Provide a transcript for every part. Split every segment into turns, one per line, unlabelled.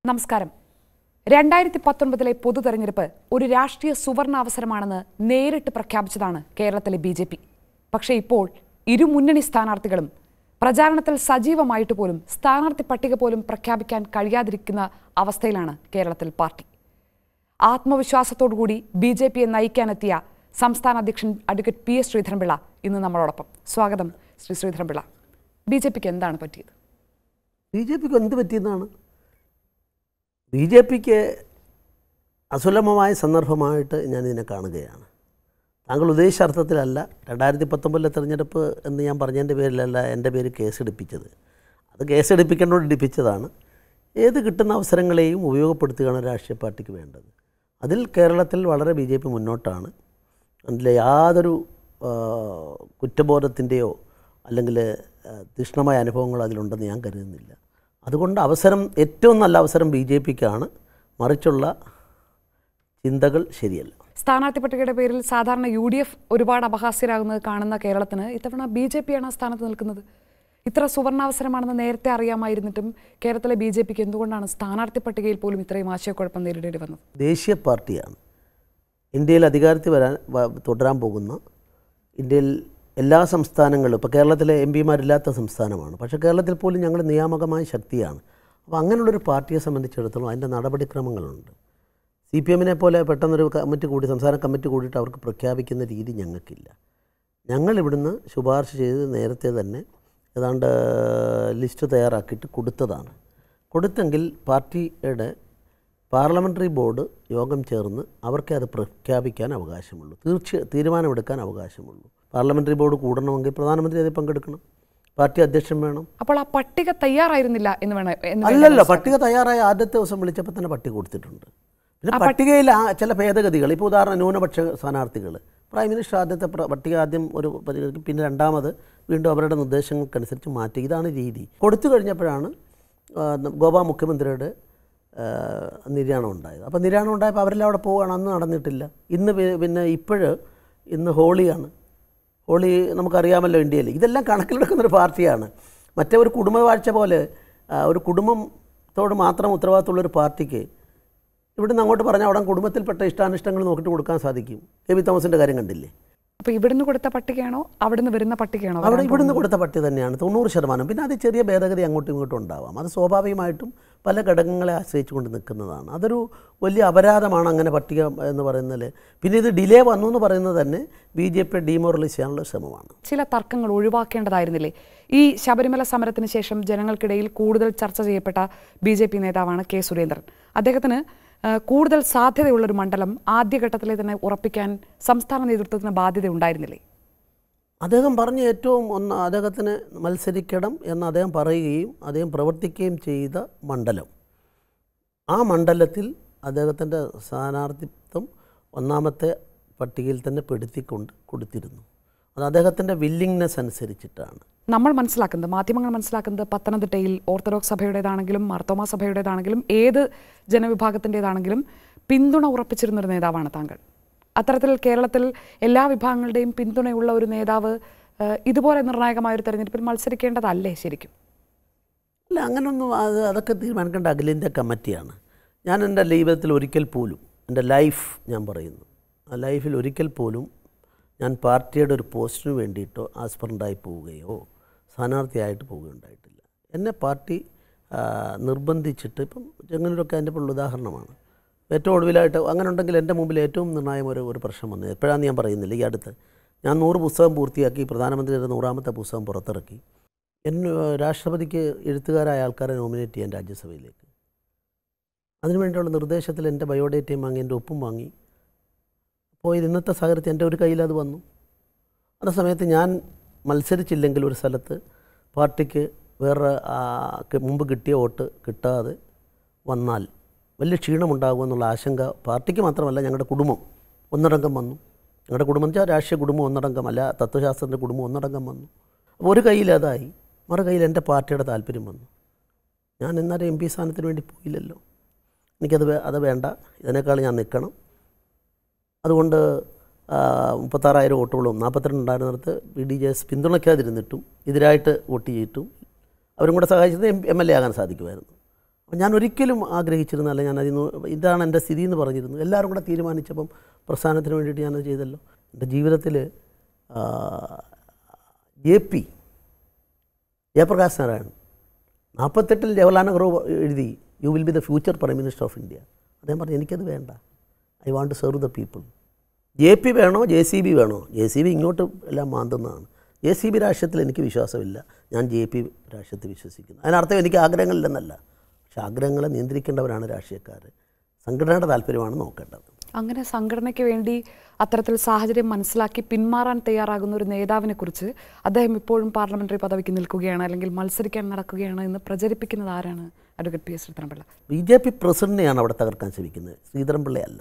നമസ്കാരം രണ്ടായിരത്തി പത്തൊൻപതിലെ പൊതു തെരഞ്ഞെടുപ്പ് ഒരു രാഷ്ട്രീയ സുവർണ അവസരമാണെന്ന് നേരിട്ട് പ്രഖ്യാപിച്ചതാണ് കേരളത്തിലെ ബി ജെ പി പക്ഷേ ഇപ്പോൾ ഇരു മുന്നണി സ്ഥാനാർത്ഥികളും പ്രചാരണത്തിൽ സജീവമായിട്ട് പോലും സ്ഥാനാർത്ഥി പട്ടിക പോലും പ്രഖ്യാപിക്കാൻ കഴിയാതിരിക്കുന്ന അവസ്ഥയിലാണ് കേരളത്തിൽ പാർട്ടി ആത്മവിശ്വാസത്തോടുകൂടി ബി ജെ പിയെ നയിക്കാനെത്തിയ സംസ്ഥാന അധ്യക്ഷൻ അഡ്വക്കേറ്റ് പി എസ് ശ്രീധരൻപിള്ള ഇന്ന് നമ്മളോടൊപ്പം സ്വാഗതം ശ്രീ ശ്രീധരൻപിള്ള ബി ജെ പിക്ക് എന്താണ് പറ്റിയത്
ബി ജെ പിക്ക് എന്ത് പറ്റിയെന്നാണ് ബി ജെ പിക്ക് അസുലഭമായ സന്ദർഭമായിട്ട് ഞാനിതിനെ കാണുകയാണ് താങ്കൾ ഉദ്ദേശിച്ച അർത്ഥത്തിലല്ല രണ്ടായിരത്തി പത്തൊമ്പതിലെ തെരഞ്ഞെടുപ്പ് എന്ന് ഞാൻ പറഞ്ഞതിൻ്റെ പേരിലല്ല എൻ്റെ പേര് കേസെടുപ്പിച്ചത് അത് കേസെടുപ്പിക്കേണ്ടോട് എടുപ്പിച്ചതാണ് ഏത് കിട്ടുന്ന അവസരങ്ങളെയും ഉപയോഗപ്പെടുത്തുകയാണ് രാഷ്ട്രീയ പാർട്ടിക്ക് വേണ്ടത് അതിൽ കേരളത്തിൽ വളരെ ബി ജെ പി മുന്നോട്ടാണ് അതിൽ യാതൊരു ആ, കുറ്റബോധത്തിൻ്റെയോ അല്ലെങ്കിൽ ആ, തീക്ഷ്ണമായ അനുഭവങ്ങളോ അതിലുണ്ടെന്ന് ഞാൻ കരുതുന്നില്ല അതുകൊണ്ട് അവസരം ഏറ്റവും നല്ല അവസരം ബി ജെ പിക്കാണ് മറിച്ചുള്ള ചിന്തകൾ ശരിയല്ല
സ്ഥാനാർത്ഥി പട്ടികയുടെ പേരിൽ സാധാരണ യു ഡി എഫ് ഒരുപാട് അപഹാസ്യരാകുന്നത് കാണുന്ന കേരളത്തിന് ഇത്തവണ ബി ജെ പിയാണ് ആ സ്ഥാനത്ത് നിൽക്കുന്നത് ഇത്ര സുവർണാവസരമാണെന്ന് നേരത്തെ അറിയാമായിരുന്നിട്ടും കേരളത്തിലെ ബി ജെ പിക്ക് എന്തുകൊണ്ടാണ് സ്ഥാനാർത്ഥി പട്ടികയിൽ പോലും ഇത്രയും ആശയക്കുഴപ്പം നേരിടേണ്ടി വന്നത്
ദേശീയ പാർട്ടിയാണ് ഇന്ത്യയിൽ അധികാരത്തിൽ വരാൻ വ- തുടരാൻ പോകുന്ന ഇന്ത്യയിൽ എല്ലാ സംസ്ഥാനങ്ങളും ഇപ്പോൾ കേരളത്തിലെ എം പിമാരില്ലാത്ത സംസ്ഥാനമാണ് പക്ഷേ കേരളത്തിൽ പോലും ഞങ്ങൾ നിയാമകമായ ശക്തിയാണ് അപ്പോൾ അങ്ങനെയുള്ളൊരു പാർട്ടിയെ സംബന്ധിച്ചിടത്തോളം അതിൻ്റെ നടപടിക്രമങ്ങളുണ്ട് സി പി എമ്മിനെ പോലെ പെട്ടെന്നൊരു കമ്മിറ്റി കൂടി സംസ്ഥാന കമ്മിറ്റി കൂടിയിട്ട് അവർക്ക് പ്രഖ്യാപിക്കുന്ന രീതി ഞങ്ങൾക്കില്ല ഞങ്ങൾ ഇവിടുന്ന് ശുപാർശ ചെയ്ത് നേരത്തെ തന്നെ ഏതാണ്ട് ലിസ്റ്റ് തയ്യാറാക്കിയിട്ട് കൊടുത്തതാണ് കൊടുത്തെങ്കിൽ പാർട്ടിയുടെ പാർലമെൻ്ററി ബോർഡ് യോഗം ചേർന്ന് അവർക്ക് അത് പ്രഖ്യാപിക്കാൻ അവകാശമുള്ളൂ തീർച്ച തീരുമാനമെടുക്കാൻ അവകാശമുള്ളൂ പാർലമെൻ്ററി ബോർഡ് കൂടണമെങ്കിൽ പ്രധാനമന്ത്രി അതിൽ പങ്കെടുക്കണം പാർട്ടി അധ്യക്ഷൻ വേണം
അപ്പോൾ ആ പട്ടിക തയ്യാറായിരുന്നില്ല എന്ന് വേണം എന്ന് വേണം
അല്ലല്ല പട്ടിക തയ്യാറായ ആദ്യത്തെ ദിവസം വിളിച്ചപ്പോൾ തന്നെ പട്ടിക കൊടുത്തിട്ടുണ്ട് പിന്നെ പട്ടികയിൽ ആ ചില ഭേദഗതികൾ ഇപ്പോൾ ഉദാഹരണം ന്യൂനപക്ഷ സ്ഥാനാർത്ഥികൾ പ്രൈം മിനിസ്റ്റർ ആദ്യത്തെ പ്ര- പട്ടിക ആദ്യം ഒരു പരിഗണിക്കും പിന്നെ രണ്ടാമത് വീണ്ടും അവരുടെ നിർദ്ദേശങ്ങൾക്കനുസരിച്ച് മാറ്റി ഇതാണ് രീതി കൊടുത്തു കഴിഞ്ഞപ്പോഴാണ് ആ, ഗോവ മുഖ്യമന്ത്രിയുടെ ആ, നിര്യാണം ഉണ്ടായത് അപ്പോൾ നിര്യാണം ഉണ്ടായപ്പോൾ അവരെല്ലാം അവിടെ പോവുകയാണ് അന്ന് നടന്നിട്ടില്ല ഇന്ന് പി- പിന്നെ ഇപ്പോഴ് ഇന്ന് ഹോളിയാണ് ഹോളി നമുക്കറിയാമല്ലോ ഇന്ത്യയിൽ ഇതെല്ലാം കണക്കിലെടുക്കുന്നൊരു പാർട്ടിയാണ് മറ്റേ ഒരു കുടുംബവാഴ്ച പോലെ ആ, ഒരു കുടുംബത്തോട് മാത്രം ഉത്തരവാദിത്തമുള്ളൊരു പാർട്ടിക്ക് ഇവിടുന്ന് അങ്ങോട്ട് പറഞ്ഞാൽ അവിടെ കുടുംബത്തിൽപ്പെട്ട ഇഷ്ടാനിഷ്ടങ്ങൾ നോക്കിയിട്ട് കൊടുക്കാൻ സാധിക്കും കെ വി തോമസിൻ്റെ കാര്യം കണ്ടില്ലേ
അപ്പോൾ ഇവിടുന്ന് കൊടുത്ത പട്ടികയാണോ അവിടുന്ന് വരുന്ന പട്ടികയാണോ
അവിടെ ഇവിടുന്ന് കൊടുത്ത പട്ടി തന്നെയാണ് തൊണ്ണൂറ് ശതമാനം പിന്നെ അത് ചെറിയ ഭേദഗതി അങ്ങോട്ടും ഇങ്ങോട്ടും ഉണ്ടാവാം അത് സ്വാഭാവികമായിട്ടും പല ഘടകങ്ങളെ ആശ്രയിച്ചുകൊണ്ട് നിൽക്കുന്നതാണ് അതൊരു വലിയ അപരാധമാണ് അങ്ങനെ പട്ടിക എന്ന് പറയുന്നതിൽ പിന്നെ ഇത് ഡിലേ വന്നു എന്ന് പറയുന്നത് തന്നെ ബി ജെ പി ഡീമോറലൈസ് ചെയ്യാനുള്ള ശ്രമമാണ്
ചില തർക്കങ്ങൾ ഒഴിവാക്കേണ്ടതായിരുന്നില്ലേ ഈ ശബരിമല സമരത്തിന് ശേഷം ജനങ്ങൾക്കിടയിൽ കൂടുതൽ ചർച്ച ചെയ്യപ്പെട്ട ബി ജെ പി നേതാവാണ് കെ സുരേന്ദ്രൻ അദ്ദേഹത്തിന് ആ, കൂടുതൽ സാധ്യതയുള്ളൊരു മണ്ഡലം ആദ്യഘട്ടത്തിലെ തന്നെ ഉറപ്പിക്കാൻ സംസ്ഥാന നേതൃത്വത്തിന് ബാധ്യത ഉണ്ടായിരുന്നില്ലേ
അദ്ദേഹം പറഞ്ഞ ഏറ്റവും ഒന്ന് അദ്ദേഹത്തിന് മത്സരിക്കണം എന്ന് അദ്ദേഹം പറയുകയും അദ്ദേഹം പ്രവർത്തിക്കുകയും ചെയ്ത മണ്ഡലം ആ മണ്ഡലത്തിൽ അദ്ദേഹത്തിൻ്റെ സ്ഥാനാർത്ഥിത്വം ഒന്നാമത്തെ പട്ടികയിൽ തന്നെ പെടുത്തിക്കൊണ്ട് കൊടുത്തിരുന്നു അത് അദ്ദേഹത്തിൻ്റെ വില്ലിങ്നെസ് അനുസരിച്ചിട്ടാണ്
നമ്മൾ മനസ്സിലാക്കുന്നത് മാധ്യമങ്ങൾ മനസ്സിലാക്കുന്നത് പത്തനംതിട്ടയിൽ ഓർത്തഡോക്സ് സഭയുടേതാണെങ്കിലും മാർത്തോമ സഭയുടേതാണെങ്കിലും ഏത് ജനവിഭാഗത്തിൻ്റെതാണെങ്കിലും പിന്തുണ ഉറപ്പിച്ചിരുന്ന ഒരു നേതാവാണ് താങ്കൾ അത്തരത്തിൽ കേരളത്തിൽ എല്ലാ വിഭാഗങ്ങളുടെയും പിന്തുണയുള്ള ഒരു നേതാവ് ഏഹ്, ഇതുപോലെ നിർണായകമായ ഒരു തെരഞ്ഞെടുപ്പിൽ മത്സരിക്കേണ്ടതല്ലേ ശരിക്കും
അല്ല അങ്ങനൊന്നും അത് അതൊക്കെ തീരുമാനിക്കേണ്ട അഖിലേന്ത്യാ കമ്മിറ്റിയാണ് ഞാൻ എൻ്റെ ജീവിതത്തിൽ ഒരിക്കൽ പോലും എൻ്റെ ലൈഫ് ഞാൻ പറയുന്നു ആ ലൈഫിൽ ഒരിക്കൽ പോലും ഞാൻ പാർട്ടിയുടെ ഒരു പോസ്റ്റിന് വേണ്ടിയിട്ടോ ആസ്പറൻ്റായി പോവുകയോ സ്ഥാനാർത്ഥിയായിട്ട് പോവുകയുണ്ടായിട്ടില്ല എന്നെ പാർട്ടി ആ, നിർബന്ധിച്ചിട്ട് ഇപ്പം ചെങ്ങന്നൂരൊക്കെ അതിൻ്റെ ഇപ്പോൾ ഉദാഹരണമാണ് ഏറ്റവും ഒടുവിലായിട്ട് അങ്ങനെ ഉണ്ടെങ്കിൽ എൻ്റെ മുമ്പിൽ ഏറ്റവും നിർണായം ഒരു ഒരു പ്രശ്നം വന്നത് എപ്പോഴാണെന്ന് ഞാൻ പറയുന്നില്ല ഈ അടുത്ത് ഞാൻ നൂറ് പുസ്തകം പൂർത്തിയാക്കി പ്രധാനമന്ത്രിയുടെ നൂറാമത്തെ പുസ്തകം പുറത്തിറക്കി എന്നെ രാഷ്ട്രപതിക്ക് എഴുത്തുകാരായ ആൾക്കാരെ നോമിനേറ്റ് ചെയ്യാൻ രാജ്യസഭയിലേക്ക് അതിനുവേണ്ടിയുള്ള നിർദ്ദേശത്തിൽ എൻ്റെ ബയോഡേറ്റയും വാങ്ങി എൻ്റെ ഒപ്പും വാങ്ങി അപ്പോൾ ഇത് ഇന്നത്തെ സാഹചര്യത്തിൽ എൻ്റെ ഒരു കയ്യിൽ അത് വന്നു ആ സമയത്ത് ഞാൻ മത്സരിച്ചില്ലെങ്കിൽ ഒരു സ്ഥലത്ത് പാർട്ടിക്ക് വേറെ ആ, ക്ക് മുമ്പ് കിട്ടിയ വോട്ട് കിട്ടാതെ വന്നാൽ വലിയ ക്ഷീണമുണ്ടാകുമെന്നുള്ള ആശങ്ക പാർട്ടിക്ക് മാത്രമല്ല ഞങ്ങളുടെ കുടുംബം ഒന്നടങ്കം വന്നു ഞങ്ങളുടെ കുടുംബം എന്ന് വെച്ചാൽ രാഷ്ട്രീയ കുടുംബം ഒന്നടങ്കം അല്ല തത്വശാസ്ത്രത്തിൻ്റെ കുടുംബം ഒന്നടങ്കം വന്നു അപ്പോൾ ഒരു കയ്യിൽ അതായി മറു കയ്യിൽ എൻ്റെ പാർട്ടിയുടെ താല്പര്യം വന്നു ഞാൻ എന്നാലും എം പി സ്ഥാനത്തിന് വേണ്ടി പോയില്ലല്ലോ എനിക്കത് വേ- അത് വേണ്ട ഇതിനേക്കാൾ ഞാൻ നിൽക്കണം അതുകൊണ്ട് ആ, മുപ്പത്താറായിരം വോട്ടുകളും നാൽപ്പത്തിരണ്ടുണ്ടായിരുന്നിടത്ത് ബി ഡി ജെ എസ് പിന്തുണയ്ക്കാതിരുന്നിട്ടും എതിരായിട്ട് വോട്ട് ചെയ്തിട്ടും അവരും കൂടെ സഹായിച്ചത് എം എം എൽ എ ആകാൻ സാധിക്കുമായിരുന്നു അപ്പം ഞാൻ ഒരിക്കലും ആഗ്രഹിച്ചിരുന്നല്ല ഞാൻ അതിന് ഇതാണ് എൻ്റെ സ്ഥിതി എന്ന് പറഞ്ഞിരുന്നു എല്ലാവരും കൂടെ തീരുമാനിച്ചപ്പം പ്രസ്ഥാനത്തിന് വേണ്ടിയിട്ട് ഞാനത് ചെയ്തല്ലോ എൻ്റെ ജീവിതത്തിൽ ജെ പി ജയപ്രകാശ് നാരായൺ നാൽപ്പത്തെട്ടിൽ ജവഹർലാൽ നെഹ്റു എഴുതി you will be the future prime minister of India അദ്ദേഹം പറഞ്ഞു എനിക്കത് വേണ്ട I want to serve the people J P വേണോ ജെ സി ബി വേണോ ജെ സി ബി ഇങ്ങോട്ട് എല്ലാം മാന്തുന്നതാണ് ജെ സി ബി രാഷ്ട്രീയത്തിൽ എനിക്ക് വിശ്വാസമില്ല ഞാൻ ജെ പി രാഷ്ട്രീയത്തിൽ വിശ്വസിക്കുന്നു അതിനർത്ഥം എനിക്ക് ആഗ്രഹങ്ങളില്ലെന്നല്ല പക്ഷെ ആഗ്രഹങ്ങളെ നിയന്ത്രിക്കേണ്ടവരാണ് രാഷ്ട്രീയക്കാർ സംഘടനയുടെ താല്പര്യമാണ് നോക്കേണ്ടത്
അങ്ങനെ സംഘടനയ്ക്ക് വേണ്ടി അത്തരത്തിൽ സാഹചര്യം മനസ്സിലാക്കി പിന്മാറാൻ തയ്യാറാകുന്ന ഒരു നേതാവിനെ കുറിച്ച് അദ്ദേഹം ഇപ്പോഴും പാർലമെന്ററി പദവിക്ക് നിൽക്കുകയാണ് അല്ലെങ്കിൽ മത്സരിക്കാൻ നടക്കുകയാണ് എന്ന് പ്രചരിപ്പിക്കുന്നത് ആരാണ് advocate P S Sreedharan Pillai
B J P പ്രസിഡന്റിനെയാണ് അവിടെ തകർക്കാൻ ശ്രമിക്കുന്നത് ശ്രീധരൻപിള്ളയല്ല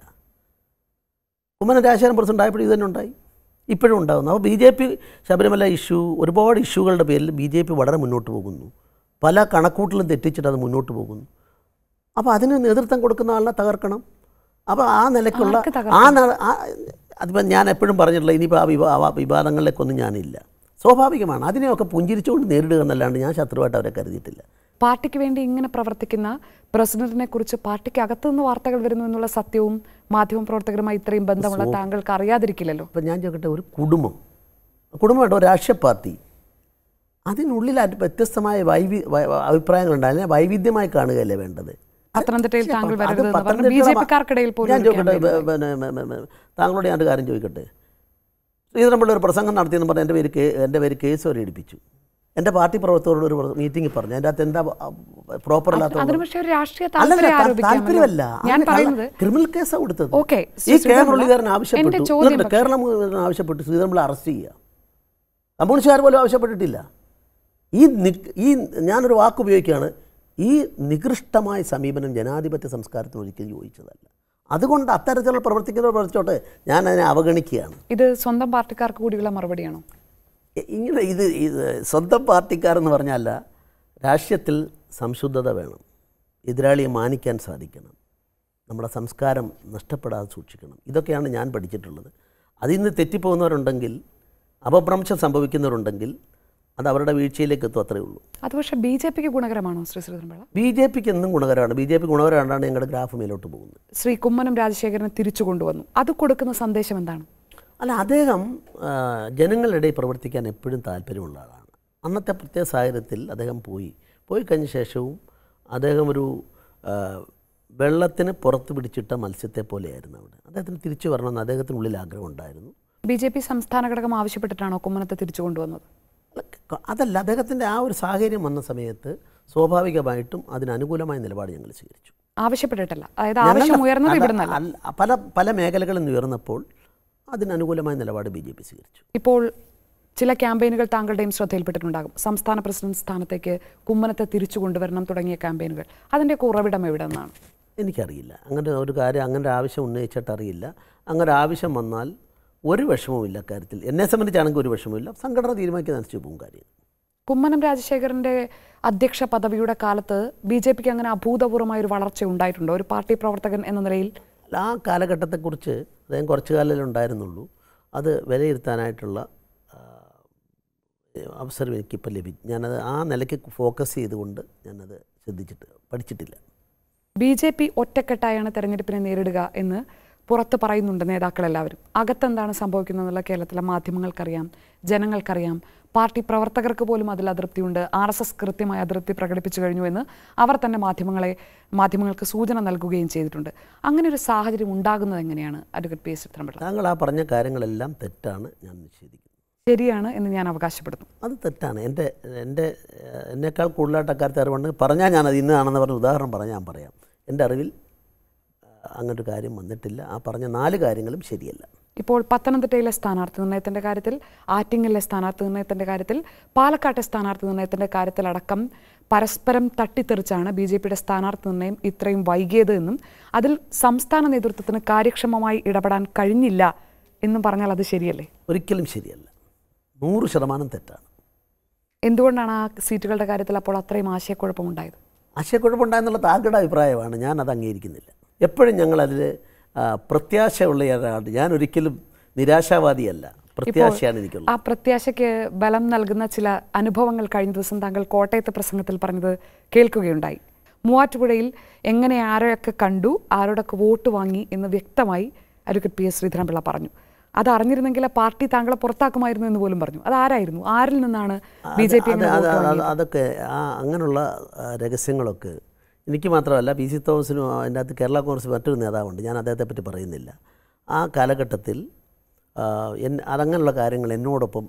കുമ്മനം രാജശേഖരൻ പ്രസിഡന്റ് ആയപ്പോഴും ഇത് തന്നെ ഉണ്ടായി ഇപ്പോഴും ഉണ്ടാകുന്നു അപ്പോൾ B J P Sabarimala issue ഒരുപാട് ഇഷ്യൂകളുടെ പേരിൽ ബി ജെ പി വളരെ മുന്നോട്ട് പോകുന്നു പല കണക്കൂട്ടിലും തെറ്റിച്ചിട്ട് അത് മുന്നോട്ട് പോകുന്നു അപ്പോൾ അതിന് നേതൃത്വം കൊടുക്കുന്ന ആളിനെ തകർക്കണം അപ്പോൾ ആ നിലയ്ക്കുള്ള
ആർക്ക് തകർക്കണം?
ആ ന- ആ അതിപ്പോൾ ഞാൻ എപ്പോഴും പറഞ്ഞിട്ടുള്ള ഇനിയിപ്പോൾ ആ വിവാ ആ വിവാദങ്ങളിലേക്കൊന്നും ഞാനില്ല സ്വാഭാവികമാണ് അതിനെയൊക്കെ പുഞ്ചിരിച്ചുകൊണ്ട് നേരിടുക എന്നല്ലാണ്ട് ഞാൻ ശത്രുവായിട്ട് അവരെ കരുതിയിട്ടില്ല
പാർട്ടിക്ക് വേണ്ടി ഇങ്ങനെ പ്രവർത്തിക്കുന്ന പ്രസിഡന്റിനെ കുറിച്ച് പാർട്ടിക്ക് അകത്തുനിന്ന് വാർത്തകൾ വരുന്നു എന്നുള്ള സത്യവും മാധ്യമപ്രവർത്തകരുമായി ഇത്രയും ബന്ധമുള്ള താങ്കൾക്ക് അറിയാതിരിക്കില്ലല്ലോ
ഇപ്പം ഞാൻ ചോദിക്കട്ടെ ഒരു കുടുംബം കുടുംബമായിട്ട് ഒരു രാഷ്ട്രീയ പാർട്ടി അതിനുള്ളിൽ അത് വ്യത്യസ്തമായ വൈവി വൈ- അഭിപ്രായങ്ങളുണ്ട് അതിനെ വൈവിധ്യമായി കാണുകയല്ലേ വേണ്ടത്
പത്തനംതിട്ടയിൽ താങ്കൾ
അത്
വരരുത് എന്ന് പറഞ്ഞു
പത്തനംതിട്ട
ബി ജെ പിക്കാർക്കിടയിൽ പോലും
ഞാൻ
ഒരു
ചോദിക്കട്ടെ
campaign
ബ- പിന്നെ മ- മ- മ- താങ്കളോട് ഞാനൊരു കാര്യം ചോദിക്കട്ടെ ശ്രീധരൻപിള്ള ഒരു പ്രസംഗം നടത്തിയെന്ന് പറഞ്ഞ് എൻ്റെ പേര് കേ എൻ്റെ പേര് കേസ് വരെ എടുപ്പിച്ചു എൻ്റെ പാർട്ടി പ്രവർത്തകരോട് ഒരു മീറ്റിംഗ് പറഞ്ഞു അതിൻ്റെ അകത്ത് എന്താ പ്രോപ്പർ അല്ലാത്ത
അതിന് പക്ഷേ ഒരു രാഷ്ട്രീയ
അല്ലല്ല,
താല്പര്യം
താ-
ആരോപിക്കാമല്ലോ.
താല്പര്യമല്ല
ഞാൻ
അതിന്
പറയുന്നത്
ക്രിമിനൽ കേസാണ് കൊടുത്തത്
ഓക്കേ,
ഈ
ശ്രീ
കെ
ശ്രീധരൻപിള്ള,
മുരളീധരൻ
എന്റെ
ആവശ്യപ്പെട്ടു
ചോദ്യം
എന്നിട്ട് കേരളം മുഴുവൻ ആവശ്യപ്പെട്ടു ശ്രീധരൻപിള്ള അറസ്റ്റ് ചെയ്യുക കമ്മ്യൂണിസ്റ്റുകാർ പോലും ആവശ്യപ്പെട്ടിട്ടില്ല ഈ നി- ഈ ഞാനൊരു വാക്ക് ഉപയോഗിക്കുകയാണ് ഈ നികൃഷ്ടമായ സമീപനം ജനാധിപത്യ സംസ്കാരത്തിന് ഒരിക്കലും യോജിച്ചതല്ല അതുകൊണ്ട് അത്തരത്തിലുള്ള പ്രവർത്തിക്കുന്നവർ പ്രവർത്തിച്ചോട്ടെ ഞാൻ അതിനെ അവഗണിക്കുകയാണ്
ഇത് സ്വന്തം പാർട്ടിക്കാർക്ക് കൂടിയുള്ള മറുപടിയാണോ
ഇ- ഇങ്ങനെ ഇത് ഇത് സ്വന്തം പാർട്ടിക്കാരെന്ന് പറഞ്ഞല്ല രാഷ്ട്രീയത്തിൽ സംശുദ്ധത വേണം എതിരാളിയെ മാനിക്കാൻ സാധിക്കണം നമ്മുടെ സംസ്കാരം നഷ്ടപ്പെടാതെ സൂക്ഷിക്കണം ഇതൊക്കെയാണ് ഞാൻ പഠിച്ചിട്ടുള്ളത് അതിൽ നിന്ന് തെറ്റിപ്പോകുന്നവരുണ്ടെങ്കിൽ അപഭ്രംശം സംഭവിക്കുന്നവരുണ്ടെങ്കിൽ അത് അവരുടെ വീഴ്ചയിലേക്ക് എത്തും അത്രയേ ഉള്ളൂ
അത് പക്ഷേ ബി ജെ പിക്ക് ഗുണകരമാണോ ശ്രീ ശ്രീധരൻപിള്ള
ബി ജെ പിക്ക് എന്നും ഗുണകരമാണ് ബി ജെ പി ഗുണകരമായിട്ടാണ് ഞങ്ങളുടെ ഗ്രാഫ് മേലോട്ട് പോകുന്നത്
ശ്രീ കുമ്മനം രാജശേഖരനെ തിരിച്ചു കൊണ്ടുവന്നു അത് കൊടുക്കുന്ന സന്ദേശം എന്താണ്
അല്ല അദ്ദേഹം ആ, ജനങ്ങളുടെ ഇടയിൽ പ്രവർത്തിക്കാൻ എപ്പോഴും താല്പര്യമുള്ള ആളാണ് അന്നത്തെ പ്രത്യേക സാഹചര്യത്തിൽ അദ്ദേഹം പോയി പോയി കഴിഞ്ഞ ശേഷവും അദ്ദേഹം ഒരു ആ, വെള്ളത്തിന് പുറത്ത് പിടിച്ചിട്ട മത്സ്യത്തെ പോലെയായിരുന്നു അവിടെ അദ്ദേഹത്തിന് തിരിച്ചു വരണമെന്ന് അദ്ദേഹത്തിനുള്ളിൽ ആഗ്രഹം ഉണ്ടായിരുന്നു
ബി ജെ പി സംസ്ഥാന ഘടകം ആവശ്യപ്പെട്ടിട്ടാണോ കുമ്മനത്തെ തിരിച്ചു കൊണ്ടുവന്നത്
അല്ല, ക- അതല്ല അദ്ദേഹത്തിൻ്റെ ആ ഒരു സാഹചര്യം വന്ന സമയത്ത് സ്വാഭാവികമായിട്ടും അതിനനുകൂലമായ നിലപാട് ഞങ്ങൾ സ്വീകരിച്ചു
ആവശ്യപ്പെട്ടിട്ടല്ല അതായത് ആവശ്യം ഉയർന്നത്
അല്ല,
ഇവിടുന്നല്ല
അല്ല, പല പല മേഖലകളിൽ നിന്ന് ഉയർന്നപ്പോൾ അതിനനുകൂലമായ നിലപാട് ബി ജെ പി സ്വീകരിച്ചു
ഇപ്പോൾ ചില ക്യാമ്പയിനുകൾ താങ്കളുടെയും ശ്രദ്ധയിൽപ്പെട്ടിട്ടുണ്ടാകും സംസ്ഥാന പ്രസിഡന്റ് സ്ഥാനത്തേക്ക് കുമ്മനത്തെ തിരിച്ചു കൊണ്ടുവരണം തുടങ്ങിയ ക്യാമ്പയിനുകൾ അതിൻ്റെ ഉറവിടം എവിടെ നിന്നാണ്
എനിക്കറിയില്ല അങ്ങനെ ഒരു കാര്യം അങ്ങനെ ഒരു ആവശ്യം ഉന്നയിച്ചിട്ട് അറിയില്ല അങ്ങനെ ഒരു ആവശ്യം വന്നാൽ ഒരു വിഷമവുമില്ല കാര്യത്തിൽ എന്നെ സംബന്ധിച്ചാണെങ്കിൽ ഒരു വിഷമമില്ല സംഘടന തീരുമാനിക്കുന്ന അനുസരിച്ച് പോകും കാര്യം
കുമ്മനം രാജശേഖരന്റെ അധ്യക്ഷ പദവിയുടെ കാലത്ത് ബി ജെ പിക്ക് അങ്ങനെ അഭൂതപൂർവമായ ഒരു വളർച്ച ഉണ്ടായിട്ടുണ്ടോ ഒരു പാർട്ടി പ്രവർത്തകൻ എന്ന നിലയിൽ
അല്ല, ആ കാലഘട്ടത്തെക്കുറിച്ച് അദ്ദേഹം കുറച്ച് കാലമല്ലേ ഉണ്ടായിരുന്നുള്ളൂ അത് വിലയിരുത്താനായിട്ടുള്ള ആ, അവസരം എനിക്കിപ്പോൾ ലഭിക്കും ഞാനത് ആ നിലയ്ക്ക് ഫോക്കസ് ചെയ്തുകൊണ്ട് ഞാനത് ശ്രദ്ധിച്ചിട്ട് പഠിച്ചിട്ടില്ല
ബി ജെ പി ഒറ്റക്കെട്ടായാണ് തെരഞ്ഞെടുപ്പിനെ നേരിടുക എന്ന് പുറത്ത് പറയുന്നുണ്ട് നേതാക്കളെല്ലാവരും അകത്തെന്താണ് സംഭവിക്കുന്നതെന്നുള്ള കേരളത്തിലെ മാധ്യമങ്ങൾക്കറിയാം ജനങ്ങൾക്കറിയാം പാർട്ടി പ്രവർത്തകർക്ക് പോലും അതിൽ അതൃപ്തിയുണ്ട് ആർ എസ് എസ് കൃത്യമായ അതൃപ്തി പ്രകടിപ്പിച്ചു കഴിഞ്ഞു എന്ന് അവർ തന്നെ മാധ്യമങ്ങളെ മാധ്യമങ്ങൾക്ക് സൂചന നൽകുകയും ചെയ്തിട്ടുണ്ട് അങ്ങനെ ഒരു സാഹചര്യം ഉണ്ടാകുന്നത് എങ്ങനെയാണ് അഡ്വക്കേറ്റ് പി എസ് ചിത്രംപിള്ള
താങ്കൾ ആ പറഞ്ഞ കാര്യങ്ങളെല്ലാം തെറ്റാണ് ഞാൻ നിഷേധിക്കുന്നത്
ശരിയാണ് എന്ന് ഞാൻ അവകാശപ്പെടുന്നു
അത് തെറ്റാണ് എൻ്റെ എൻ്റെ ഏഹ്, എന്നേക്കാൾ കൂടുതലായിട്ട് അക്കാര്യത്തിൽ അറിവുണ്ടെങ്കിൽ പറഞ്ഞാൽ ഞാനത് ഇന്നതാണെന്ന് പറഞ്ഞ ഉദാഹരണം പറഞ്ഞാൽ ഞാൻ പറയാം എൻ്റെ അറിവിൽ ഏഹ്, അങ്ങനൊരു കാര്യം വന്നിട്ടില്ല ആ പറഞ്ഞ നാല് കാര്യങ്ങളും ശരിയല്ല
ഇപ്പോൾ പത്തനംതിട്ടയിലെ സ്ഥാനാർത്ഥി നിർണയത്തിന്റെ കാര്യത്തിൽ ആറ്റിങ്ങലിലെ സ്ഥാനാർത്ഥി നിർണയത്തിന്റെ കാര്യത്തിൽ പാലക്കാട്ടെ സ്ഥാനാർത്ഥി നിർണയത്തിന്റെ കാര്യത്തിലടക്കം പരസ്പരം തട്ടിത്തെറിച്ചാണ് ബി ജെ പിയുടെ സ്ഥാനാർത്ഥി നിർണയം ഇത്രയും വൈകിയത് എന്നും അതിൽ സംസ്ഥാന നേതൃത്വത്തിന് കാര്യക്ഷമമായി ഇടപെടാൻ കഴിഞ്ഞില്ല എന്നും പറഞ്ഞാൽ അത് ശരിയല്ലേ
ഒരിക്കലും ശരിയല്ല നൂറ് ശതമാനം തെറ്റാണ്
എന്തുകൊണ്ടാണ് ആ സീറ്റുകളുടെ കാര്യത്തിൽ അപ്പോൾ അത്രയും ആശയക്കുഴപ്പമുണ്ടായത്
ആശയക്കുഴപ്പമുണ്ടായെന്നുള്ള താങ്കളുടെ അഭിപ്രായമാണ് ഞാൻ അത് അംഗീകരിക്കുന്നില്ല എപ്പോഴും ഞങ്ങളതിൽ പ്രത്യാശയുള്ള ഒരാളാണ് ഞാൻ ഒരിക്കലും നിരാശാവാദിയല്ല പ്രത്യാശയാണ് എനിക്കുള്ളത്
ആ പ്രത്യാശയ്ക്ക് ബലം നൽകുന്ന ചില അനുഭവങ്ങൾ കഴിഞ്ഞ ദിവസം താങ്കൾ കോട്ടയത്തെ പ്രസംഗത്തിൽ പറഞ്ഞത് കേൾക്കുകയുണ്ടായി മൂവാറ്റുപുഴയിൽ എങ്ങനെ ആരെയൊക്കെ കണ്ടു ആരോടൊക്കെ വോട്ട് വാങ്ങി എന്ന് വ്യക്തമായി അഡ്വക്കേറ്റ് പി എസ് ശ്രീധരൻപിള്ള പറഞ്ഞു അത് അറിഞ്ഞിരുന്നെങ്കിൽ ആ പാർട്ടി താങ്കളെ പുറത്താക്കുമായിരുന്നു എന്ന് പോലും പറഞ്ഞു അത് ആരായിരുന്നു ആരിൽ നിന്നാണ് ബി ജെ പി
അത് അത് അത് അതൊക്കെ ആ അങ്ങനെയുള്ള ആ, രഹസ്യങ്ങളൊക്കെ എനിക്ക് മാത്രമല്ല പി സി തോമസിനും അതിൻ്റെ അകത്ത് കേരള കോൺഗ്രസ് മറ്റൊരു നേതാവുണ്ട് ഞാൻ അദ്ദേഹത്തെ പറ്റി പറയുന്നില്ല ആ കാലഘട്ടത്തിൽ ആ, എൻ അതങ്ങനെയുള്ള കാര്യങ്ങൾ എന്നോടൊപ്പം